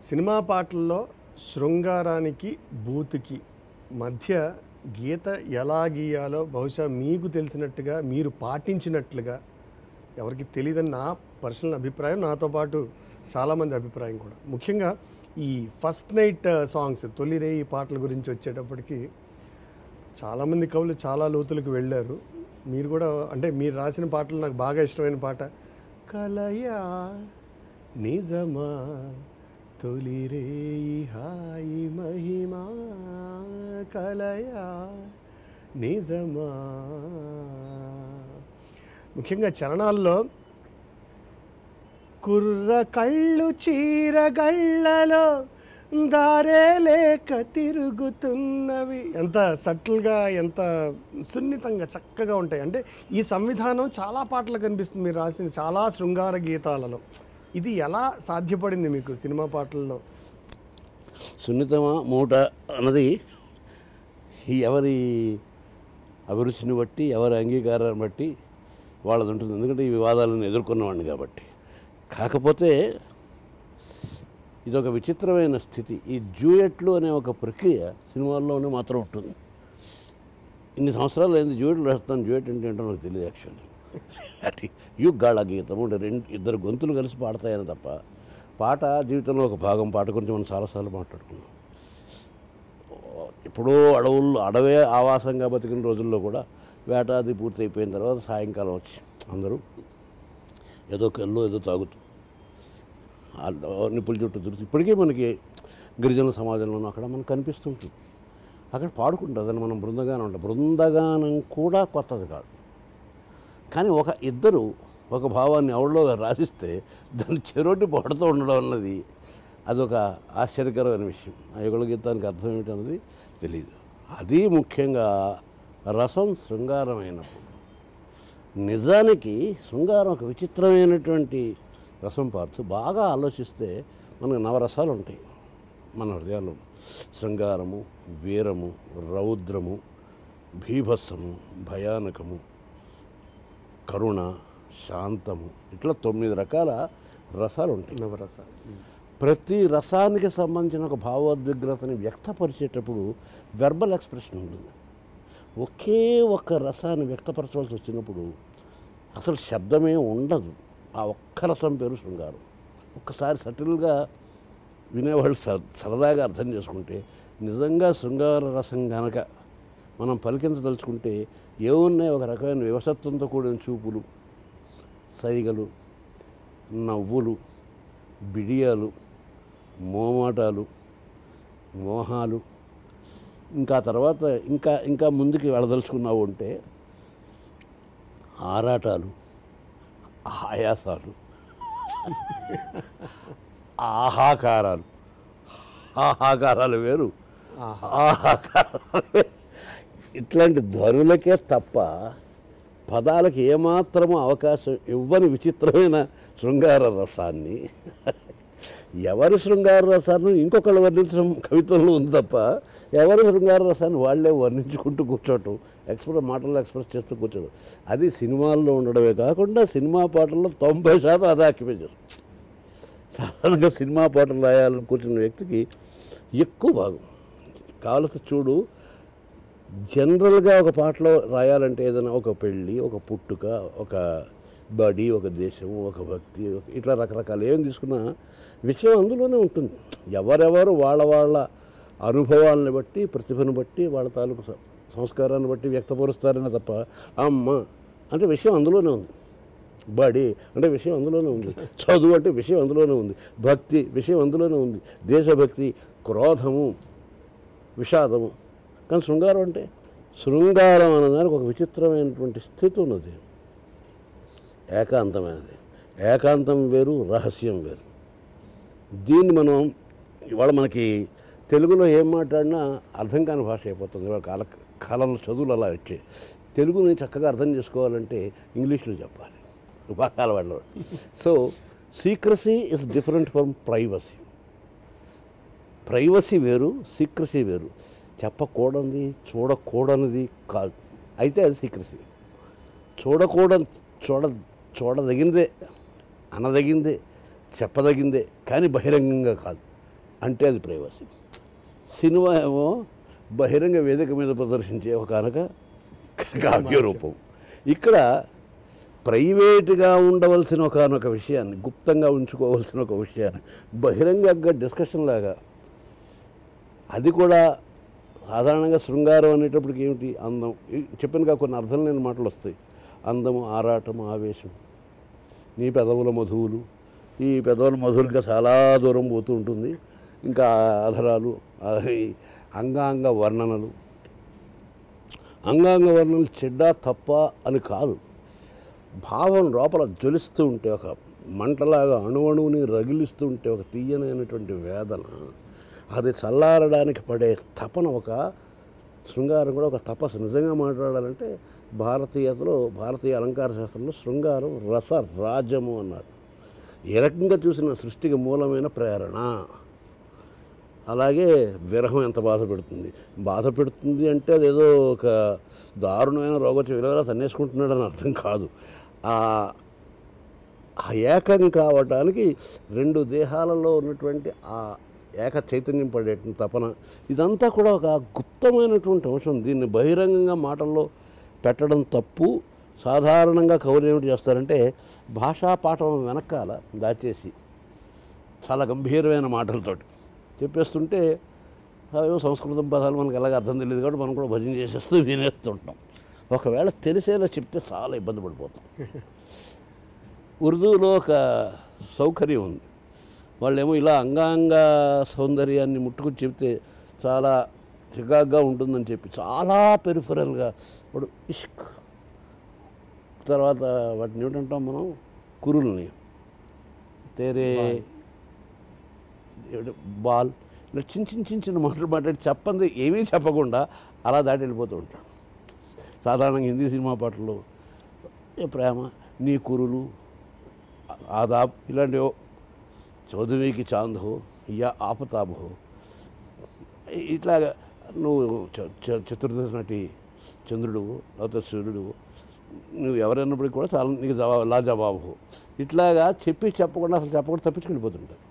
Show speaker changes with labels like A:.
A: cinema పాటల్లో శృంగారానికి బూతుకి మధ్య గీత ఎలా గీయాలో బహుశా మీకు తెలిసినట్టుగా మీరు పాటించినట్లుగా ఎవరికి తెలియదని నా పర్సనల్ అభిప్రాయం నాతో పాటు చాలామంది అభిప్రాయం కూడా ముఖ్యంగా ఈ ఫస్ట్ నైట్ సాంగ్స్ తొలిరే ఈ పాటల గురించి వచ్చేటప్పటికి చాలామంది కవులు చాలా లోతులకు వెళ్ళారు మీరు కూడా అంటే మీరు రాసిన పాటలు నాకు బాగా ఇష్టమైన పాట కలయా నిజమా తొలిరే హాయి మహిమా కలయా నిజమా ముఖ్యంగా చరణాల్లో కుర్ర కళ్ళు చీరగళ్ళలో దారే లేక తిరుగుతున్నవి ఎంత సటిల్గా ఎంత సున్నితంగా చక్కగా ఉంటాయి అంటే ఈ సంవిధానం చాలా పాటలు కనిపిస్తుంది మీరు రాసిన చాలా శృంగార గీతాలలో ఇది ఎలా సాధ్యపడింది మీకు సినిమా పాటల్లో
B: సున్నితమా మూట అన్నది ఈ ఎవరి అభిరుచిని బట్టి ఎవరి అంగీకారాన్ని బట్టి వాళ్ళది ఉంటుంది ఎందుకంటే ఈ వివాదాలను ఎదుర్కొన్నవాడిని కాబట్టి కాకపోతే ఇది ఒక విచిత్రమైన స్థితి ఈ జూయట్లు అనే ఒక ప్రక్రియ సినిమాల్లోనే మాత్రం ఉంటుంది ఇన్ని సంవత్సరాలు అయింది జూయట్లు రాస్తాను జూయట్ అంటే ఏంటో నాకు తెలియదు యాక్చువల్లీ అటు యుగ్గాళ గీతం అంటే రెండు ఇద్దరు గొంతులు కలిసి పాడతాయని తప్ప పాట జీవితంలో ఒక భాగం పాట గురించి మనం చాలాసార్లు మాట్లాడుకున్నాం ఎప్పుడో అడవుల్లో అడవే ఆవాసంగా బతికిన రోజుల్లో కూడా వేటాది పూర్తి అయిపోయిన తర్వాత సాయంకాలం వచ్చి అందరూ ఏదో కల్లో ఏదో తాగుతూ ఆ నిప్పుల చుట్టూ తిరుగుతూ ఇప్పటికీ మనకి గిరిజన సమాజంలోనూ అక్కడ మనకు కనిపిస్తుంటుంది అక్కడ పాడుకుంటారు దాన్ని మనం బృందగానం అంటాం బృందగానం కూడా కొత్తది కాదు కానీ ఒక ఇద్దరు ఒక భావాన్ని ఎవరిలో రాసిస్తే దాన్ని చెరోటి పాడుతూ ఉండడం అన్నది అదొక ఆశ్చర్యకరమైన విషయం ఆ యుగల గీతానికి అర్థం ఏమిటన్నది తెలియదు అది ముఖ్యంగా రసం శృంగారమైనప్పుడు నిజానికి శృంగారం ఒక విచిత్రమైనటువంటి రసం పార్చు బాగా ఆలోచిస్తే మనకు నవరసాలు ఉంటాయి మన హృదయాల్లో శృంగారము వీరము రౌద్రము భీభత్సము భయానకము కరుణ శాంతము ఇట్లా తొమ్మిది రకాల రసాలు ఉంటాయి
A: నవరస
B: ప్రతి రసానికి సంబంధించిన ఒక భావోద్విగ్రతని వ్యక్తపరిచేటప్పుడు వెర్బల్ ఎక్స్ప్రెషన్ ఉంటుంది ఒకే ఒక్క రసాన్ని వ్యక్తపరచవలసి వచ్చినప్పుడు అసలు శబ్దమే ఉండదు ఆ ఒక్క రసం పేరు శృంగారం ఒక్కసారి సటిల్గా వినేవాళ్ళు సర సరదాగా అర్థం చేసుకుంటే నిజంగా శృంగార రసం గనక మనం పలికించదలుచుకుంటే ఏమున్నాయి ఒక రకమైన వివసత్వంతో కూడిన చూపులు సైగలు నవ్వులు బిడియాలు మోమాటాలు మోహాలు ఇంకా తర్వాత ఇంకా ఇంకా ముందుకు వెళ్ళదలుచుకున్నావు అంటే ఆరాటాలు ఆయాసాలు ఆహాకారాలు ఆహాకారాలు వేరు ఆహాకారాలు వేరు ఇట్లాంటి ధ్వనులకే తప్ప పదాలకు ఏమాత్రము అవకాశం ఇవ్వని విచిత్రమైన శృంగార రసాన్ని ఎవరి శృంగార రసాన్ని ఇంకొకళ్ళు వర్ణించడం కవితల్లో ఉంది తప్ప ఎవరి శృంగార రసాన్ని వాళ్ళే వర్ణించుకుంటూ కూర్చోవటం ఎక్స్ప్రెస్ మాటల్లో ఎక్స్ప్రెస్ చేస్తూ కూర్చోవడం అది సినిమాల్లో ఉండడమే కాకుండా సినిమా పాటల్లో తొంభై శాతం అదే ఆక్యుపై చేస్తుంది సాధారణంగా సినిమా పాటలు రాయాలని కూర్చున్న వ్యక్తికి ఎక్కువ భాగం కావలసి చూడు జనరల్గా ఒక పాటలో రాయాలంటే ఏదైనా ఒక పెళ్ళి ఒక పుట్టుక ఒక బడి ఒక దేశం ఒక భక్తి ఒక- ఇట్లా రకరకాలు ఏం తీసుకున్నా విషయం అందులోనే ఉంటుంది ఎవరెవరు వాళ్ళ వాళ్ళ అనుభవాలను బట్టి ప్రతిభను బట్టి వాళ్ళ తాలూకు స- సంస్కారాన్ని బట్టి వ్యక్తపరుస్తారనే తప్ప అమ్మ అంటే విషయం అందులోనే ఉంది బడి అంటే విషయం అందులోనే ఉంది చదువు అంటే విషయం అందులోనే ఉంది భక్తి విషయం అందులోనే ఉంది దేశభక్తి క్రోధము విషాదము కానీ శృంగారం అంటే శృంగారం అన్నదానికి ఒక విచిత్రమైనటువంటి స్థితి ఉన్నది ఏకాంతమైనది ఏకాంతం వేరు రహస్యం వేరు దీన్ని మనం ఇవాళ మనకి తెలుగులో ఏం మాట్లాడినా అర్థం కాని భాష అయిపోతుంది ఇవాళ కాల కాలంలో చదువులు అలా వచ్చాయి తెలుగుని చక్కగా అర్థం చేసుకోవాలంటే ఇంగ్లీష్లో చెప్పాలి బాగా వాళ్ళు so secrecy is different from privacy privacy వేరు సీక్రసీ వేరు చెప్పకూడనిది చూడకూడనిది కాదు అయితే అది సీక్రసీ చూడకూడని చూడ చూడదగిందే అనదగిందే చెప్పదగిందే కానీ బహిరంగంగా కాదు అంటే అది ప్రైవసీ సినిమా ఏమో బహిరంగ వేదిక మీద ప్రదర్శించే ఒక కనుక కావ్య రూపం ఇక్కడ ప్రైవేటుగా ఉండవలసిన ఒకనొక విషయాన్ని గుప్తంగా ఉంచుకోవాల్సిన ఒక విషయాన్ని బహిరంగంగా డిస్కషన్ లాగా అది కూడా సాధారణంగా శృంగారం అనేటప్పటికి ఏమిటి అందం ఈ- చెప్పానుగా కొన్ని అర్థం లేని మాటలు వస్తాయి అందము ఆరాటం ఆవేశం నీ పెదవుల మధువులు ఈ పెదవుల మధువులు ఇంకా చాలా దూరం పోతూ ఉంటుంది ఇంకా ఆధారాలు అంగాంగ వర్ణనలు అంగాంగ వర్ణనలు చెడ్డ తప్ప అని కాదు భావం లోపల జ్వలిస్తూ ఉంటే ఒక మంటలాగా అణువణువుని రగిలిస్తూ ఉంటే ఒక తీయనైనటువంటి వేదన అది చల్లారడానికి పడే తపన ఒక శృంగారం కూడా ఒక తపస్సు నిజంగా మాట్లాడాలంటే భారతీయతలో భారతీయ అలంకార శాస్త్రంలో శృంగారం రస రాజ్యము అన్నారు ఏ రకంగా చూసిన సృష్టికి మూలమైన ప్రేరణ అలాగే విరహం ఎంత బాధ పెడుతుంది బాధ పెడుతుంది అంటే అదేదో ఒక దారుణమైన రోగొచ్చి విలువలా తన్నేసుకుంటున్నాడు అని అర్థం కాదు ఆ ఆ ఏకం కావటానికి రెండు దేహాలలో ఉన్నటువంటి ఆ ఏక చైతన్యం పడేటువంటి తపన ఇదంతా కూడా ఒక గుప్తమైనటువంటి అంశం దీన్ని బహిరంగంగా మాటల్లో పెట్టడం తప్పు సాధారణంగా కవులు ఏమిటి చేస్తారంటే భాషా పాఠం వెనకాల దాచేసి చాలా గంభీరమైన మాటలతోటి చెప్పేస్తుంటే అవేవో సంస్కృతం పదాలు మనకు ఎలాగ అర్థం తెలియదు కాబట్టి మనం కూడా భజన చేసేస్తూ వినేస్తుంటాం ఒకవేళ తెలిసేలా చెప్తే చాలా ఇబ్బంది పడిపోతాం ఉర్దూలో ఒక సౌకర్యం ఉంది వాళ్ళేమో ఇలా అంగాంగ సౌందర్యాన్ని ముట్టుకుని చెప్తే చాలా చికాగ్గా ఉంటుందని చెప్పి చాలా పెరిఫరల్గా వాడు ఇష్క్ తర్వాత వాటిని ఏమిటంటాం మనం కురుల్ని తేరే ఏమిటి, బాల్ ఇలా చిన్న చిన్న చిన్న చిన్న మాటలు మాట్లాడి చెప్పంది ఏమీ చెప్పకుండా అలా దాటి వెళ్ళిపోతూ ఉంటాడు సాధారణంగా హిందీ సినిమా పాటలు ఏ ప్రేమ నీ కురులు ఆదాబ్ ఇలాంటివో చౌదవికి చాంద్ హో యా ఆపతాబ్ హో ఇట్లాగా నువ్వు చ- చ- చతుర్దశ నటి చంద్రుడు లేకపోతే సూర్యుడు నువ్వు ఎవరైనప్పటికీ కూడా చాలా నీకు జవాబు లా జవాబు ఇట్లాగా చెప్పి చెప్పకుండా అసలు చెప్పకుండా తప్పించుకెళ్ళిపోతుంటారు